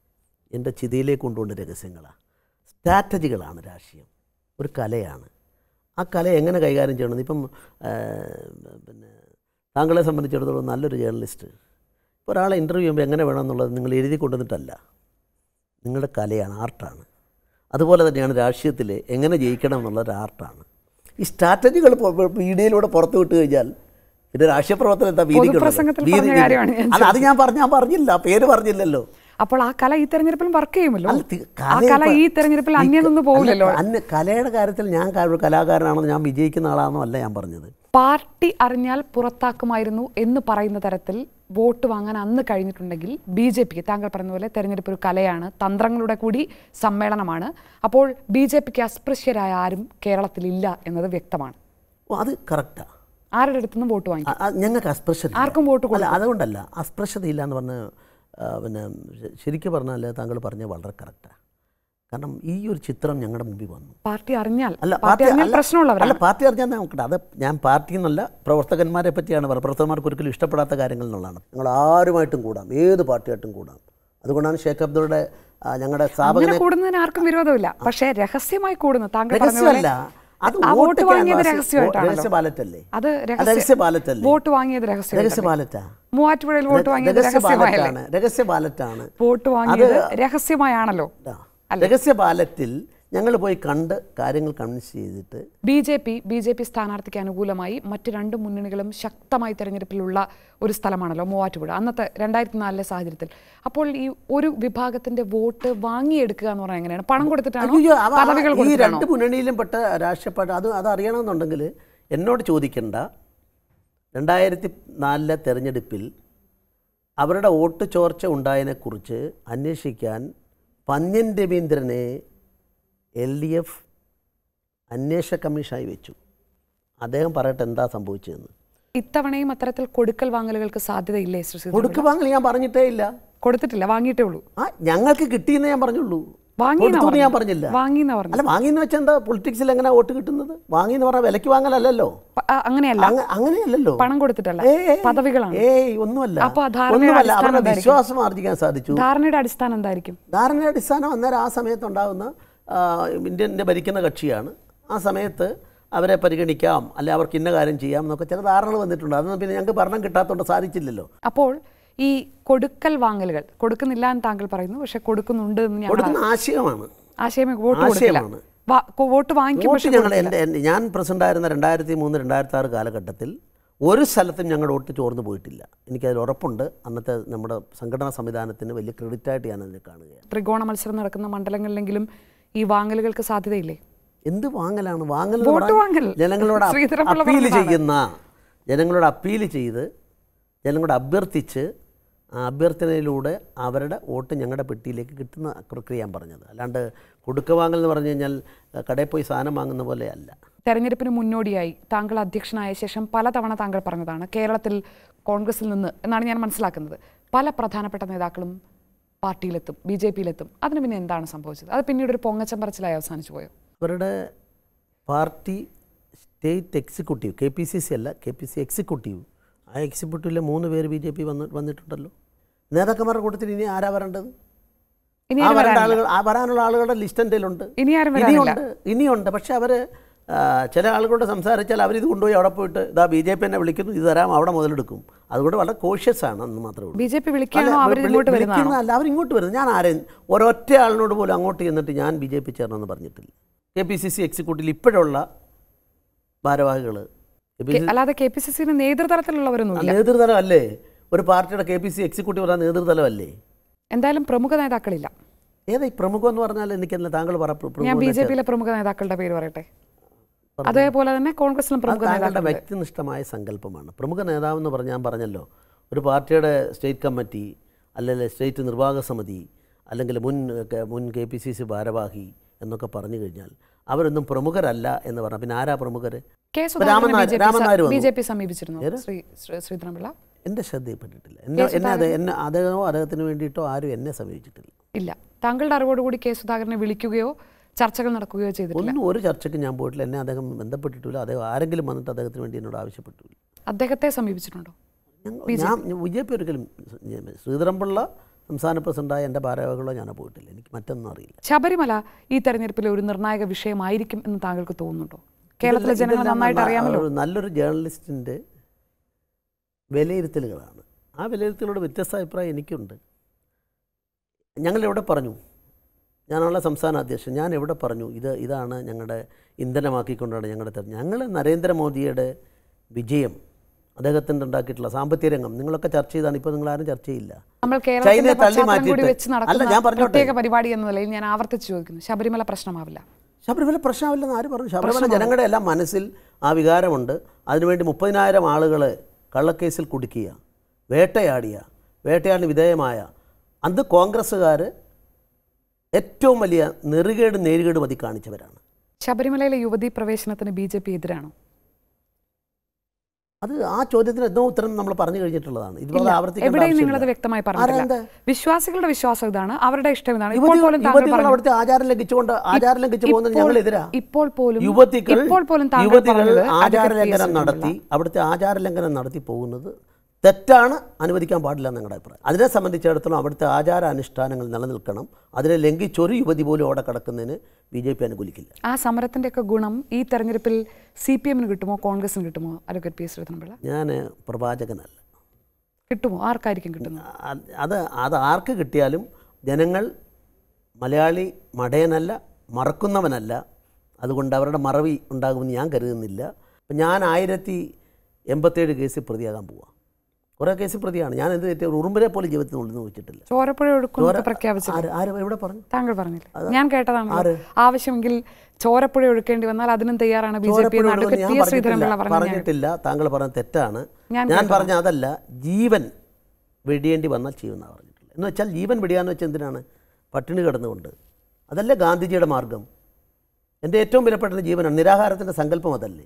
എൻ്റെ ചിതയിലേക്ക് കൊണ്ടുകൊണ്ട് രഹസ്യങ്ങളാണ് സ്ട്രാറ്റജികളാണ് രാഷ്ട്രീയം ഒരു കലയാണ് ആ കല എങ്ങനെ കൈകാര്യം ചെയ്യണമെന്ന് ഇപ്പം ആ, പിന്നെ താങ്കളെ സംബന്ധിച്ചിടത്തോളം നല്ലൊരു ജേർണലിസ്റ്റ് ഇപ്പോൾ ഒരാളെ ഇൻ്റർവ്യൂ ചെയ്യുമ്പോൾ എങ്ങനെ വേണമെന്നുള്ളത് നിങ്ങൾ എഴുതി കൊണ്ടുവന്നിട്ടല്ല നിങ്ങളുടെ കലയാണ് ആർട്ടാണ് അതുപോലെ തന്നെയാണ് രാഷ്ട്രീയത്തിൽ എങ്ങനെ ജയിക്കണം എന്നുള്ളൊരു ആർട്ടാണ് ഈ സ്ട്രാറ്റജികൾ മീഡിയയിലൂടെ പുറത്തു വിട്ട് കഴിഞ്ഞാൽ പിന്നെ രാഷ്ട്രീയ പ്രവർത്തനം എന്താ
പൊതുപ്രസംഗത്തിൽ പറഞ്ഞ കാര്യമാണ് ഞാൻ
അല്ല അത് ഞാൻ പറഞ്ഞ ഞാൻ പറഞ്ഞില്ല പേര് പറഞ്ഞില്ലല്ലോ
അപ്പോൾ ആ കല ഈ തെരഞ്ഞെടുപ്പിലും വർക്ക് ചെയ്യുമല്ലോ
അല്ല, തി-
ആ
കല
കല ഈ
ഇപ്പൊ-
തെരഞ്ഞെടുപ്പിൽ
ഈ
അന്യം നിന്ന്
ക-
പോകില്ലല്ലോ
അല്ല, അന്ന് കലയുടെ കാര്യത്തിൽ ഞാൻ ക- ഒരു കലാകാരനാണെന്ന് ഞാൻ വിജയിക്കുന്ന ആളാണെന്നോ അല്ല ഞാൻ പറഞ്ഞത്
പാർട്ടി അറിഞ്ഞാൽ പുറത്താക്കുമായിരുന്നു എന്ന് പറയുന്ന തരത്തിൽ വോട്ട് വാങ്ങാൻ അന്ന് കഴിഞ്ഞിട്ടുണ്ടെങ്കിൽ ബി ജെ പിക്ക് താങ്കൾ പറഞ്ഞ പോലെ തെരഞ്ഞെടുപ്പ് ഒരു കലയാണ് തന്ത്രങ്ങളുടെ കൂടി സമ്മേളനമാണ് അപ്പോൾ ബി ജെ പിക്ക് അസ്പൃശ്യരായ ആരും കേരളത്തിലില്ല എന്നത് വ്യക്തമാണ്
ഓ അത് കറക്റ്റാണ്
ആരുടെ അടുത്തുനിന്നും വോട്ട് വാങ്ങി
ഞങ്ങൾക്ക് അസ്പൃശ്യത
ആർക്കും വോട്ട്
അല്ല അതുകൊണ്ടല്ല അസ്പൃശ്യതയില്ല എന്ന് പറഞ്ഞ് ആ, പിന്നെ ശ- ശരിക്കും പറഞ്ഞാൽ താങ്കൾ പറഞ്ഞത് വളരെ കറക്റ്റാണ് കാരണം ഈ ഒരു ചിത്രം ഞങ്ങളുടെ മുമ്പിൽ വന്നു
പാർട്ടി അറിഞ്ഞാൽ
അല്ല
പാർട്ടി അറിഞ്ഞാൽ
അല്ല,
പ്രശ്നമുള്ളവരാണ്
അല്ല പാർട്ടി അറിഞ്ഞാൽ നോക്കട്ടെ അത് ഞാൻ പാർട്ടി എന്നല്ല പ്രവർത്തകന്മാരെ പറ്റിയാണ് പറയുന്നത് പ്രവർത്തകന്മാർക്ക് ഒരിക്കലും ഇഷ്ടപ്പെടാത്ത കാര്യങ്ങൾ എന്നുള്ളതാണ് ഞങ്ങൾ ആരുമായിട്ടും കൂടാം ഏത് പാർട്ടിയായിട്ടും കൂടാം അതുകൊണ്ടാണ് ഷേഖ് അബ്ദുയുടെ ആ, ഞങ്ങളുടെ
അങ്ങനെ
സ്ഥാപകനെ
കൂടുന്നതിന് ആർക്കും വിരോധമില്ല പക്ഷേ രഹസ്യമായി കൂടുന്നു താങ്കൾ പറഞ്ഞ പോലെ
രഹസ്യമല്ല അത്
ആ വോട്ട്
വോട്ട്
വാങ്ങിയത്
canvass-
രഹസ്യമായിട്ടാണല്ലോ
രഹസ്യ ബാലറ്റ് അല്ലേ
അത്
അത് രഹസ്യ ബാലറ്റ് അല്ലേ
വോട്ട് വാങ്ങിയത്
രഹസ്യ
രഹസ്യം
ബാലറ്റാ
മൂവാറ്റുപുഴയിൽ വോട്ട് വാങ്ങിയത്
രഹസ്യ
രഹസ്യമായല്ലേ
ബാലറ്റാണ് രഹസ്യ ബാലറ്റാണ്
വോട്ട് വാങ്ങിയത് രഹസ്യമായാണല്ലോ
ആ. രഹസ്യ ബാലറ്റിൽ ഞങ്ങൾ പോയി കണ്ട് കാര്യങ്ങൾ കൺവിൻസ് ചെയ്തിട്ട്
B J P B J P സ്ഥാനാർത്ഥിക്ക് അനുകൂലമായി മറ്റ് രണ്ട് മുന്നണികളും ശക്തമായി തെരഞ്ഞെടുപ്പിലുള്ള ഒരു സ്ഥലമാണല്ലോ മൂവാറ്റുപുഴ അന്നത്തെ രണ്ടായിരത്തി നാലിലെ സാഹചര്യത്തിൽ അപ്പോൾ ഈ ഒരു വിഭാഗത്തിന്റെ വോട്ട് വാങ്ങിയെടുക്കുക എന്ന് പറഞ്ഞാൽ എങ്ങനെയാണ് പണം കൊടുത്തിട്ടാണോ
അയ്യോ, അവ- അവ-
പദവികൾ
ഈ
കൊടുത്തിട്ടാണോ
രണ്ട് മുന്നണിയിലും പെട്ട രാഷ്ട്രീയ പാർട്ടി അത് അത് അറിയണമെന്നുണ്ടെങ്കിൽ എന്നോട് ചോദിക്കണ്ട രണ്ടായിരത്തി നാലിലെ തെരഞ്ഞെടുപ്പിൽ അവരുടെ വോട്ട് ചോർച്ച ഉണ്ടായതിനെക്കുറിച്ച് അന്വേഷിക്കാൻ പന്ന്യൻ രവീന്ദ്രനെ എൽ ഡി എഫ് അന്വേഷണ കമ്മീഷനായി വെച്ചു അദ്ദേഹം പറയട്ടെ എന്താ സംഭവിച്ചതെന്ന്
ഇത്തവണയും അത്തരത്തിൽ കൊടുക്കൽ വാങ്ങലുകൾക്ക് സാധ്യതയില്ലേ ശ്രീ ശ്രീധരൻ?
കൊടുക്ക് വാങ്ങൽ ഞാൻ പറഞ്ഞിട്ടേ ഇല്ല
കൊടുത്തിട്ടില്ല വാങ്ങിയിട്ടേ ഉള്ളൂ
ആ ഞങ്ങൾക്ക് കിട്ടിയെന്ന് ഞാൻ പറഞ്ഞുള്ളൂ
വാങ്ങിയെന്നാ
കൊടുത്തു എന്ന് ഞാൻ
പറഞ്ഞത്.
പറഞ്ഞില്ല
വാങ്ങിയെന്നാ പറഞ്ഞു
അല്ല വാങ്ങിയെന്ന് വെച്ചാൽ എന്താ പൊളിറ്റിക്സിൽ എങ്ങനെ വോട്ട് കിട്ടുന്നത് വാങ്ങിയെന്ന് പറഞ്ഞാൽ വിലയ്ക്ക് വാങ്ങലല്ലല്ലോ
പ- ആ, അങ്ങനെയല്ല
അങ്ങ- അങ്ങനെയല്ലല്ലോ
പണം കൊടുത്തിട്ടല്ല
ഏയ്, ഏയ്,
പദവികളാണ്
ഏയ് ഒന്നുമല്ല
അപ്പൊ ആ ധാരണയുടെ
ഒന്നുമല്ല
അടിസ്ഥാനം
അവരുടെ
എന്തായിരിക്കും?
വിശ്വാസം ആർജിക്കാൻ സാധിച്ചു
ധാരണയുടെ അടിസ്ഥാനം എന്തായിരിക്കും
ധാരണ അടിസ്ഥാനം അന്നേരം ആ സമയത്തുണ്ടാകുന്ന ആ, ഇന്ത്യൻ്റെ ഭരിക്കുന്ന കക്ഷിയാണ് ആ സമയത്ത് അവരെ പരിഗണിക്കാം അല്ലെ അവർക്ക് ഇന്ന കാര്യം ചെയ്യാം എന്നൊക്കെ ചില ധാരണകൾ വന്നിട്ടുണ്ട് അതൊന്നും പിന്നെ ഞങ്ങൾക്ക് ഭരണം കിട്ടാത്തതുകൊണ്ട് സാധിച്ചില്ലല്ലോ
അപ്പോൾ ഈ കൊടുക്കൽ വാങ്ങലുകൾ കൊടുക്കുന്നില്ല എന്ന് താങ്കൾ പറയുന്നു പക്ഷെ കൊടുക്കുന്നുണ്ട് എന്ന് ഞങ്ങൾ
കൊടുക്കുന്ന ആശയമാണ്
ആശയമേ വോട്ട് കൊടുക്കില്ല
ആശയമാണ്.
വാ- കൊ- വോട്ട് വാങ്ങിക്കും
വോട്ട്
പക്ഷെ
ഞങ്ങൾ എൻ്റെ എൻ്റെ- ഞാൻ പ്രസിഡൻ്റായിരുന്ന രണ്ടായിരത്തി മൂന്ന് രണ്ടായിരത്തി ആറ് കാലഘട്ടത്തിൽ ഒരു സ്ഥലത്തും ഞങ്ങളുടെ വോട്ട് ചോർന്നു പോയിട്ടില്ല എനിക്കതിൽ ഉറപ്പുണ്ട് അന്നത്തെ നമ്മുടെ സംഘടനാ സംവിധാനത്തിന് വലിയ ക്രെഡിറ്റായിട്ട് ഞാൻ അതിനെ കാണുകയാണ്
ത്രികോണ മത്സരം നടക്കുന്ന മണ്ഡലങ്ങളിലെങ്കിലും ഈ വാങ്ങലുകൾക്ക് സാധ്യതയില്ലേ
എന്ത് വാങ്ങലാണ് വാങ്ങൽ എന്ന്
വോട്ട്
പറഞ്ഞാൽ
വാങ്ങൽ.
ജനങ്ങളോട്
ശ്രീധരൻപിള്ള
അപ്പീൽ
പറഞ്ഞതാണ്.
ചെയ്യുന്ന ജനങ്ങളോട് അപ്പീൽ ചെയ്ത് ജനങ്ങളോട് അഭ്യർത്ഥിച്ച് ആ അഭ്യർത്ഥനയിലൂടെ അവരുടെ വോട്ട് ഞങ്ങളുടെ പെട്ടിയിലേക്ക് കിട്ടുന്ന പ്രക്രിയ ഞാൻ പറഞ്ഞത് അല്ലാണ്ട് കൊടുക്ക വാങ്ങൽ എന്ന് പറഞ്ഞു കഴിഞ്ഞാൽ അഹ് കടയിൽ പോയി സാധനം വാങ്ങുന്ന പോലെയല്ല
തെരഞ്ഞെടുപ്പിന് മുന്നോടിയായി താങ്കൾ അധ്യക്ഷനായ ശേഷം പലതവണ താങ്കൾ പറഞ്ഞതാണ് കേരളത്തിൽ കോൺഗ്രസിൽ നിന്ന് എന്നാണ് ഞാൻ മനസ്സിലാക്കുന്നത് പല പ്രധാനപ്പെട്ട നേതാക്കളും പാർട്ടിയിലെത്തും ബി ജെ പിയിലെത്തും അതിന് പിന്നെ എന്താണ് സംഭവിച്ചത് അത് പിന്നീട് ഒരു പൊങ്ങച്ചം പറച്ചിലായി അവസാനിച്ചു പോയോ
അവരുടെ party state executive K P C C അല്ല കെ പി സി എക്സിക്യൂട്ടീവ് ആ എക്സിക്യൂട്ടീവിലെ മൂന്ന് പേര് ബി ജെ പി വന്ന് വന്നിട്ടുണ്ടല്ലോ നേതാക്കന്മാരുടെ കൂട്ടത്തിൽ ഇനി ആരാ വരേണ്ടത്
ഇനി
ആ
ആരും
വരേണ്ട
വരാനില്ല.
ആളുകൾ ആ വരാനുള്ള ആളുകളുടെ ലിസ്റ്റ് എൻ്റെ കയ്യിലുണ്ട്
ഇനി ആരും വരാനില്ല
ഇനിയുണ്ട് ഇനിയുണ്ട് പക്ഷെ അവർ ചില ആളുകളോട് സംസാരിച്ചാൽ അവരിത് കൊണ്ടുപോയി അവിടെ പോയിട്ട് ഇതാ ബി ജെ പി എന്നെ വിളിക്കുന്നു ഇത് തരാം അവിടെ മുതലെടുക്കും അതുകൊണ്ട് വളരെ കോഷ്യസ് ആണ് എന്ന് മാത്രമേ ഉള്ളൂ
ബി ജെ പി വിളിക്കുകയാണോ
അല്ല,
അവർ
വിളി-
ഇങ്ങോട്ട് വരുന്നതാണോ
വിളിക്കുന്നതല്ല അവർ ഇങ്ങോട്ട് വരുന്നത് ഞാൻ ആരെയും ഒരൊറ്റ ആളിനോട് പോലും അങ്ങോട്ട് ചെന്നിട്ട് ഞാൻ ബി ജെ പി ചേർന്നെന്ന് പറഞ്ഞിട്ടില്ല കെ പി സി സി എക്സിക്യൂട്ടീവിൽ ഇപ്പോഴുള്ള ഭാരവാഹികൾ
കെ- അല്ലാതെ കെ പി സി സിയുടെ നേതൃതലത്തിലുള്ളവരൊന്നുമില്ല
നേതൃതലം അല്ലേ ഒരു പാർട്ടിയുടെ കെ പി സി എക്സിക്യൂട്ടീവ് പറഞ്ഞാൽ നേതൃതലമല്ലേ
എന്തായാലും പ്രമുഖ നേതാക്കളില്ല
ഏതാ ഈ പ്രമുഖം എന്ന് പറഞ്ഞാൽ എനിക്കല്ല താങ്കൾ പറ പ്രമുഖം
ഞാൻ
എന്ന്
ബി ജെ
വെച്ചാൽ-
പിയിലെ പ്രമുഖ നേതാക്കളുടെ പേര് പറയട്ടെ അതേപോലെ തന്നെ കോൺഗ്രസിലും
അത്
പ്രമുഖ
താങ്കളുടെ
നേതാക്കളുണ്ട്
വ്യക്തിനിഷ്ഠമായ സങ്കല്പമാണ് പ്രമുഖ നേതാവ് എന്ന് പറഞ്ഞ് ഞാൻ പറഞ്ഞല്ലോ ഒരു പാർട്ടിയുടെ സ്റ്റേറ്റ് കമ്മിറ്റി അല്ലെങ്കിൽ സ്റ്റേറ്റ് നിർവാഹക സമിതി അല്ലെങ്കിൽ മുൻ ക- മുൻ കെ പി സി സി ഭാരവാഹി എന്നൊക്കെ പറഞ്ഞു കഴിഞ്ഞാൽ അവരൊന്നും പ്രമുഖരല്ല എന്ന് പറഞ്ഞാൽ പിന്നെ ആരാ പ്രമുഖർ
കെ
രാമൻ നായർ- രാമൻ നായർ
ബി
വന്നു.
ജെ പി സമീപിച്ചിരുന്നു ശ്രീ ശ്രീ- ശ്രീധരൻപിള്ള
എൻ്റെ ശ്രദ്ധയിൽപ്പെട്ടിട്ടില്ല എന്നെ എന്നെ അത് എന്നെ അദ്ദേഹമോ അദ്ദേഹത്തിന് വേണ്ടിയിട്ടോ ആരും എന്നെ സമീപിച്ചിട്ടില്ല
ഇല്ല താങ്കളുടെ അറിവോടുകൂടി കെ സുധാകരനെ വിളിക്കുകയോ ചർച്ചകൾ നടക്കുകയോ ചെയ്തിട്ടില്ല
ഒന്നും ഒരു ചർച്ചയ്ക്ക് ഞാൻ പോയിട്ടില്ല എന്നെ അദ്ദേഹം ബന്ധപ്പെട്ടിട്ടില്ല അദ്ദേഹം ആരെങ്കിലും വന്നിട്ട് അദ്ദേഹത്തിന് വേണ്ടി എന്നോട് ആവശ്യപ്പെട്ടില്ല
അദ്ദേഹത്തെ സമീപിച്ചിട്ടുണ്ടോ
ഞങ്ങൾ ഞാൻ ബി ജെ പി ഒരിക്കലും ശ്രീധരൻപിള്ള സംസ്ഥാന പ്രസിഡന്റായ എൻ്റെ ഭാരവാഹികളോ ഞാൻ പോയിട്ടില്ല എനിക്ക് മറ്റൊന്നും അറിയില്ല
ശബരിമല ഈ തെരഞ്ഞെടുപ്പിലെ ഒരു നിർണായക വിഷയമായിരിക്കും എന്ന് താങ്കൾക്ക് തോന്നുന്നുണ്ടോ കേരളത്തിലെ ജനങ്ങൾ
ഇതെല്ലാം
നന്നായിട്ട്
ന-
അറിയാമല്ലോ
ഒരു നല്ലൊരു ജേർണലിസ്റ്റിൻ്റെ വിലയിരുത്തലുകളാണ് ആ വിലയിരുത്തലോട് വ്യത്യസ്ത അഭിപ്രായം എനിക്കുണ്ട് ഞങ്ങൾ എവിടെ പറഞ്ഞു ഞാനുള്ള സംസ്ഥാന അധ്യക്ഷൻ ഞാൻ എവിടെ പറഞ്ഞു ഇത് ഇതാണ് ഞങ്ങളുടെ ഇന്ധനമാക്കിക്കൊണ്ടാണ് ഞങ്ങളുടെ തെരഞ്ഞെടുപ്പ് ഞങ്ങൾ നരേന്ദ്രമോദിയുടെ വിജയം അദ്ദേഹത്തിൻ്റെ ഉണ്ടാക്കിയിട്ടുള്ള സാമ്പത്തിക രംഗം നിങ്ങളൊക്കെ ചർച്ച ചെയ്താണ് ഇപ്പോൾ നിങ്ങൾ ആരും ചർച്ച ചെയ്യില്ല
നമ്മൾ കേരളത്തിന്റെ
ചൈനയെ തള്ളി
പശ്ചാത്തലം കൂടി
മാറ്റിയിട്ട്
വെച്ച്
അല്ല
നടക്കുന്ന
ഞാൻ പറഞ്ഞോട്ടെ
പ്രത്യേക പരിപാടി എന്ന നിലയിൽ ഞാൻ ആവർത്തിച്ച് ചോദിക്കുന്നു ശബരിമല പ്രശ്നമാവില്ല
ശബരിമല പ്രശ്നമില്ലെന്ന് ആര് പറഞ്ഞു ശബരിമല ജനങ്ങളുടെ എല്ലാം മനസ്സിൽ ആ വികാരമുണ്ട് അതിനുവേണ്ടി മുപ്പതിനായിരം ആളുകളെ കള്ളക്കേസിൽ കുടുക്കിയ വേട്ടയാടിയ വേട്ടയാടിന് വിധേയമായ അന്ന് കോൺഗ്രസ്സുകാർ ഏറ്റവും വലിയ നെറുകേട് നേരുകേട് മതി കാണിച്ചവരാണ്
ശബരിമലയിലെ യുവതീ പ്രവേശനത്തിന് ബി ജെ പി എതിരാണോ
അത് ആ ചോദ്യത്തിന് എന്തോ ഉത്തരം നമ്മൾ പറഞ്ഞു കഴിഞ്ഞിട്ടുള്ളതാണ് ഇതുപോലെ
ഇല്ല.
ആവർത്തിക്കേണ്ട
എവിടെയും നിങ്ങളത്
ആവശ്യമില്ല.
വ്യക്തമായി പറഞ്ഞിട്ടില്ല
ആരെന്താ?
വിശ്വാസികളുടെ വിശ്വാസം ഇതാണ് അവരുടെ ഇഷ്ടം ഇതാണ് ഇപ്പോൾ
യുവതികൾ
പോലും താങ്കൾ
യുവതികൾ
പറഞ്ഞു
അവിടുത്തെ ആചാരം ലംഘിച്ചുകൊണ്ട് ആചാരം ലംഘിച്ചു പോകുന്നത്
ഇപ്പോൾ-
ഞങ്ങൾ എതിരാ
ഇപ്പോൾ പോലും
യുവതികൾ
ഇപ്പോൾ പോലും താങ്കൾ
യുവതികൾ
പറഞ്ഞത്
ആചാര
advocate
ലംഘനം
PS
നടത്തി അവിടുത്തെ ആചാര ലംഘനം നടത്തി പോകുന്നത് തെറ്റാണ് അനുവദിക്കാൻ പാടില്ല എന്ന് ഞങ്ങളുടെ അഭിപ്രായം അതിനെ സംബന്ധിച്ചിടത്തോളം അവിടുത്തെ ആചാര അനുഷ്ഠാനങ്ങൾ നിലനിൽക്കണം അതിനെ ലംഘിച്ചൊരു യുവതി പോലും അവിടെ കിടക്കുന്നതിന് ബി ജെ പി അനുകൂലിക്കില്ല
ആ സമരത്തിന്റെയൊക്കെ ഗുണം ഈ തെരഞ്ഞെടുപ്പിൽ സി പി എമ്മിന് കിട്ടുമോ കോൺഗ്രസിന് കിട്ടുമോ അഡ്വക്കേറ്റ് പി ശ്രീധരൻപിള്ള
ഞാൻ പ്രവാചകനല്ല
കിട്ടുമോ ആർക്കായിരിക്കും കിട്ടുന്നത്
അത് അത് അത് ആർക്ക് കിട്ടിയാലും ജനങ്ങൾ മലയാളി മടയനല്ല മറക്കുന്നവനല്ല അതുകൊണ്ട് അവരുടെ മറവി ഉണ്ടാകുമെന്ന് ഞാൻ കരുതുന്നില്ല അപ്പം ഞാൻ ആയിരത്തി എൺപത്തേഴ് കേസിൽ പ്രതിയാകാൻ പോവാം കുറേ കേസിൽ പ്രതിയാണ് ഞാൻ എന്ത് തെറ്റിയ ഒരു ഉറുമ്പിനെ പോലും ജീവിതത്തിൽ നിന്ന് വെച്ചിട്ടില്ല
ചോരപ്പുഴ ഒഴുക്കും പ്രഖ്യാപിച്ചു
ആര് ആര് എവിടെ പറഞ്ഞു
താങ്കൾ പറഞ്ഞില്ല ഞാൻ കേട്ടതാണ് ആവശ്യമെങ്കിൽ ചോരപ്പുഴ ഒഴുക്കേണ്ടി വന്നാൽ അതിനും തയ്യാറാണ് ബി ജെ പി
ചോരപ്പുഴ
അഡ്വക്കേറ്റ്
ഞാൻ
പി എസ് ശ്രീധരൻപിള്ള
പറഞ്ഞിട്ടില്ല
പറഞ്ഞു
പറഞ്ഞിട്ടില്ല താങ്കൾ പറഞ്ഞ തെറ്റാണ്
ഞാൻ
ഞാൻ പറഞ്ഞ അതല്ല ജീവൻ വെടിയേണ്ടി വന്നാൽ ചെയ്യുമെന്നാണ് പറഞ്ഞിട്ടുള്ളത് എന്ന് വെച്ചാൽ ജീവൻ വെടിയാന്ന് വെച്ചാൽ എന്തിനാണ് പട്ടിണി കിടന്നുകൊണ്ട് അതല്ലേ ഗാന്ധിജിയുടെ മാർഗം എൻ്റെ ഏറ്റവും വിലപ്പെട്ട ജീവനാണ് നിരാഹാരത്തിൻ്റെ സങ്കല്പം അതല്ലേ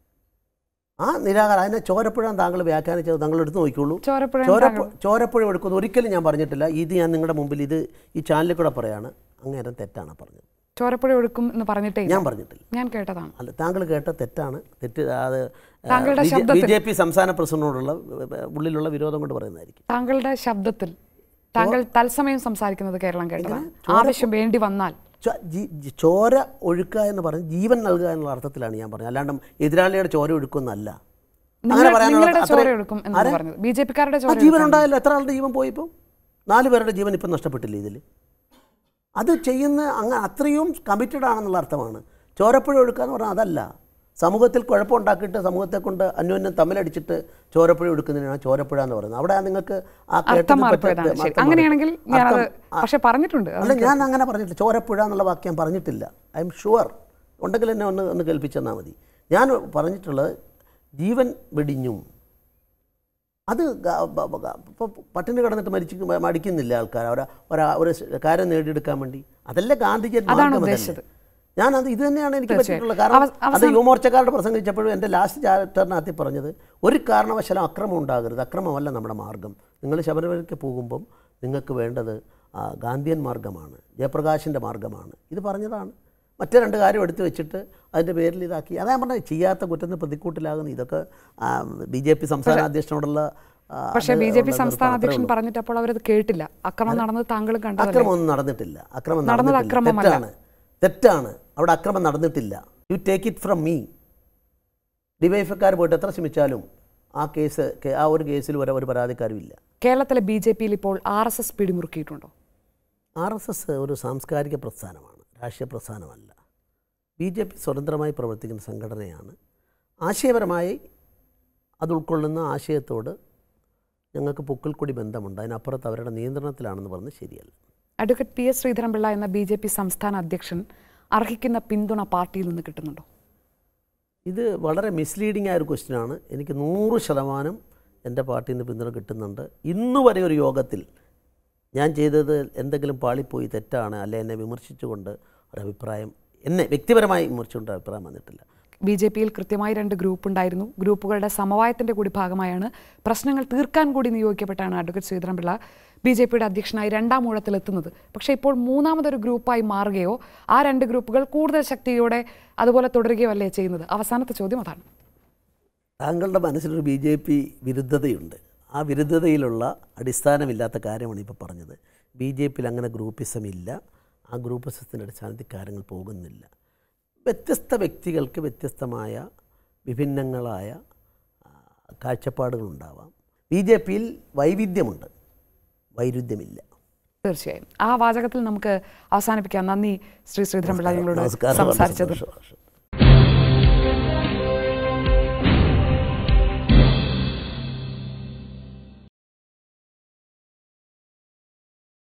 ആ നിരാഹാരം അതിനെ ചോരപ്പുഴ താങ്കൾ വ്യാഖ്യാനിച്ചത് താങ്കൾ എടുത്ത് നോക്കിക്കോളൂ
ചോരപ്പുഴ
ചോരപ്പുഴ ചോരപ്പുഴ എടുക്കുന്നത് ഒരിക്കലും ഞാൻ പറഞ്ഞിട്ടില്ല ഇത് ഞാൻ നിങ്ങളുടെ മുമ്പിൽ ഇത് ഈ ചാനലിൽ കൂടെ പറയാണ് അങ്ങേരം തെറ്റാണ് പറഞ്ഞത്
ചോരപ്പുഴ ഒഴുക്കും എന്ന് പറഞ്ഞിട്ടേ ഇല്ല.
ഞാൻ പറഞ്ഞിട്ടില്ല
ഞാൻ കേട്ടതാണ്
അല്ല താങ്കൾ കേട്ട തെറ്റാണ് തെറ്റ് അത്
താങ്കളുടെ
ബി
ശബ്ദത്തിൽ-
ജെ പി സംസ്ഥാന പ്രസിഡന്റിനോടുള്ള ഏഹ്, ഉള്ളിലുള്ള വിരോധം കൊണ്ട് പറയുന്നതായിരിക്കും
താങ്കളുടെ ശബ്ദത്തിൽ താങ്കൾ തത്സമയം സംസാരിക്കുന്നത് കേരളം കേട്ടതാണ് ആവശ്യം വേണ്ടി വന്നാൽ
ചോ- ജി- ജി- ചോര ഒഴുക്കുക എന്ന് പറഞ്ഞ് ജീവൻ നൽകുക എന്നുള്ള അർത്ഥത്തിലാണ് ഞാൻ പറഞ്ഞത് അല്ലാണ്ട് എതിരാളിയുടെ ചോര ഒഴുക്കുന്നല്ല
നിങ്ങൾ-
പറയാനുള്ള
നിങ്ങളുടെ
അത്രയും-
ചോര ഒഴുക്കും എന്നാണ് പറഞ്ഞത് ബി ജെ പിക്കാരുടെ
ആ
ചോര
ജീവൻ ഉണ്ടായല്ലോ എത്ര ആളുടെ ജീവൻ പോയി ഇപ്പോൾ നാല് പേരുടെ ജീവൻ ഇപ്പം നഷ്ടപ്പെട്ടില്ലേ ഇതിൽ അത് ചെയ്യുന്ന അങ്ങ് അത്രയും കമ്മിറ്റഡ് ആണെന്നുള്ള അർത്ഥമാണ് ചോരപ്പുഴ ഒഴുക്കുക എന്ന് പറഞ്ഞാൽ അതല്ല സമൂഹത്തിൽ കുഴപ്പമുണ്ടാക്കിയിട്ട് സമൂഹത്തെ കൊണ്ട് അന്യോന്യം തമ്മിലടിച്ചിട്ട് ചോരപ്പുഴ ഒഴുക്കുന്നതിനാണ് ചോരപ്പുഴ എന്ന് പറയുന്നത് അവിടെ നിങ്ങൾക്ക് ആ
അർത്ഥം
കേട്ടതിൽ
മാറിപ്പോയതാണ്
പറ്റ-
ശരി
അർത്ഥം
അങ്ങനെയാണെങ്കിൽ
മാറി.
ഞാനത്
അർത്ഥം-
പക്ഷെ പറഞ്ഞിട്ടുണ്ട്
അല്ല ഞാൻ അങ്ങനെ പറഞ്ഞിട്ടില്ല ചോരപ്പുഴ എന്നുള്ള വാക്യം പറഞ്ഞിട്ടില്ല ഐ എം ഷുവർ ഉണ്ടെങ്കിൽ എന്നെ ഒന്ന് ഒന്ന് കേൾപ്പിച്ചെന്നാൽ മതി ഞാൻ പറഞ്ഞിട്ടുള്ളത് ജീവൻ വെടിഞ്ഞും അത് ഗ- ബ- ബ- ഗ- ഇപ്പൊ പട്ടിണി കിടന്നിട്ട് മരിച്ച് മ- മടിക്കുന്നില്ല ആൾക്കാർ അവരെ ഒരാ ഒരു സ് കാര്യം നേടിയെടുക്കാൻ വേണ്ടി അതല്ലേ ഗാന്ധിജിയുടെ
അതാണ്
മാർഗ്ഗം അതല്ലേ?
ഉദ്ദേശിച്ചത്.
ഞാനത് ഇത് തന്നെയാണ് എനിക്ക്
തീർച്ചയായും.
പറ്റിയിട്ടുള്ളത് കാരണം
അവ-
അത് യുവമോർച്ചക്കാരുടെ പ്രസംഗിച്ചപ്പോഴും എൻ്റെ ലാസ്റ്റ് ചാപ്റ്ററിനകത്ത് പറഞ്ഞത് ഒരു കാരണവശാലും അക്രമം ഉണ്ടാകരുത് അക്രമമല്ല നമ്മുടെ മാർഗം നിങ്ങൾ ശബരിമലയ്ക്ക് പോകുമ്പം നിങ്ങൾക്ക് വേണ്ടത് ആ, ഗാന്ധിയൻ മാർഗമാണ് ജയപ്രകാശിൻ്റെ മാർഗമാണ് ഇത് പറഞ്ഞതാണ് മറ്റേ രണ്ട് കാര്യം എടുത്തു വെച്ചിട്ട് അതിൻ്റെ പേരിൽ ഇതാക്കി അതാ ഞാൻ പറഞ്ഞത് ചെയ്യാത്ത കുറ്റത്തിന് പ്രതിക്കൂട്ടിലാകുന്ന ഇതൊക്കെ ബി ജെ പി സംസ്ഥാന അധ്യക്ഷനോടുള്ള ആ,
പക്ഷേ
അത്
ബി ജെ പി
ഉള്ള
സംസ്ഥാന
വെറുപ്പ്
അധ്യക്ഷൻ
അത്രേ ഉള്ളൂ.
പറഞ്ഞിട്ട് അപ്പോൾ അവരത് കേട്ടില്ല അക്രമം നടന്നത് താങ്കളും കണ്ടതല്ലേ
അക്രമമൊന്നും നടന്നിട്ടില്ല അക്രമം
നടന്നത്
നടന്നിട്ടില്ല
അക്രമമല്ല.
തെറ്റാണ് തെറ്റാണ് അവിടെ അക്രമം നടന്നിട്ടില്ല you take it from me ഡിവൈഎഫ്ഐക്കാർ പോയിട്ട് എത്ര ശ്രമിച്ചാലും ആ കേസ് കേ- ആ ഒരു കേസിൽ വരെ ഒരു പരാതിക്കാരും ഇല്ല
കേരളത്തിലെ ബി ജെ പിയിൽ ഇപ്പോൾ ആർ എസ് എസ് പിടിമുറുക്കിയിട്ടുണ്ടോ
ആർ എസ് എസ് ഒരു സാംസ്കാരിക പ്രസ്ഥാനമാണ് രാഷ്ട്രീയ പ്രസ്ഥാനമല്ല ബി ജെ പി സ്വതന്ത്രമായി പ്രവർത്തിക്കുന്ന സംഘടനയാണ് ആശയപരമായി അത് ഉൾക്കൊള്ളുന്ന ആശയത്തോട് ഞങ്ങൾക്ക് പൊക്കിൾക്കൊടി ബന്ധമുണ്ട് അതിനപ്പുറത്ത് അവരുടെ നിയന്ത്രണത്തിലാണെന്ന് പറഞ്ഞ് ശരിയല്ല
അഡ്വക്കേറ്റ് പി എസ് ശ്രീധരൻപിള്ള എന്ന ബി ജെ പി സംസ്ഥാന അധ്യക്ഷൻ അർഹിക്കുന്ന പിന്തുണ പാർട്ടിയിൽ നിന്ന് കിട്ടുന്നുണ്ടോ
ഇത് വളരെ മിസ്ലീഡിംഗ് ആയ ഒരു ക്വസ്റ്റ്യനാണ് എനിക്ക് നൂറ് ശതമാനം എൻ്റെ പാർട്ടിയിൽ നിന്ന് പിന്തുണ കിട്ടുന്നുണ്ട് ഇന്നു വരെ ഒരു യോഗത്തിൽ ഞാൻ ചെയ്തത് എന്തെങ്കിലും പാളിപ്പോയി തെറ്റാണ് അല്ലെ എന്നെ വിമർശിച്ചുകൊണ്ട് ഒരഭിപ്രായം എന്നെ വ്യക്തിപരമായി മുറിച്ചുകൊണ്ട് അഭിപ്രായം വന്നിട്ടില്ല
ബി ജെ പിയിൽ കൃത്യമായി രണ്ട് ഗ്രൂപ്പ് ഉണ്ടായിരുന്നു ഗ്രൂപ്പുകളുടെ സമവായത്തിന്റെ കൂടി ഭാഗമായാണ് പ്രശ്നങ്ങൾ തീർക്കാൻ കൂടി നിയോഗിക്കപ്പെട്ടാണ് അഡ്വക്കേറ്റ് ശ്രീധരൻപിള്ള ബി ജെ പിയുടെ അധ്യക്ഷനായി രണ്ടാം ഊഴത്തിലെത്തുന്നത് പക്ഷേ ഇപ്പോൾ മൂന്നാമതൊരു ഗ്രൂപ്പായി മാറുകയോ ആ രണ്ട് ഗ്രൂപ്പുകൾ കൂടുതൽ ശക്തിയോടെ അതുപോലെ തുടരുകയോ അല്ലേ ചെയ്യുന്നത് അവസാനത്തെ ചോദ്യം അതാണ്
താങ്കളുടെ മനസ്സിലൊരു ബി ജെ പി വിരുദ്ധതയുണ്ട് ആ വിരുദ്ധതയിലുള്ള അടിസ്ഥാനമില്ലാത്ത കാര്യമാണ് ഇപ്പോൾ പറഞ്ഞത് ബി ജെ പിയിൽ അങ്ങനെ ഗ്രൂപ്പിസം ഇല്ല ആ ഗ്രൂപ്പിസത്തിൻ്റെ അടിസ്ഥാനത്തിൽ കാര്യങ്ങൾ പോകുന്നില്ല വ്യത്യസ്ത വ്യക്തികൾക്ക് വ്യത്യസ്തമായ വിഭിന്നങ്ങളായ ആ, കാഴ്ചപ്പാടുകളുണ്ടാവാം ബി ജെ പിയിൽ വൈവിധ്യമുണ്ട് വൈരുദ്ധ്യമില്ല
തീർച്ചയായും ആ വാചകത്തിൽ നമുക്ക് അവസാനിപ്പിക്കാം നന്ദി ശ്രീ ശ്രീധരൻപിള്ള ഞങ്ങളോട്
നമസ്കാരം വളരെ
സംസാരിച്ചത്
സന്തോഷം.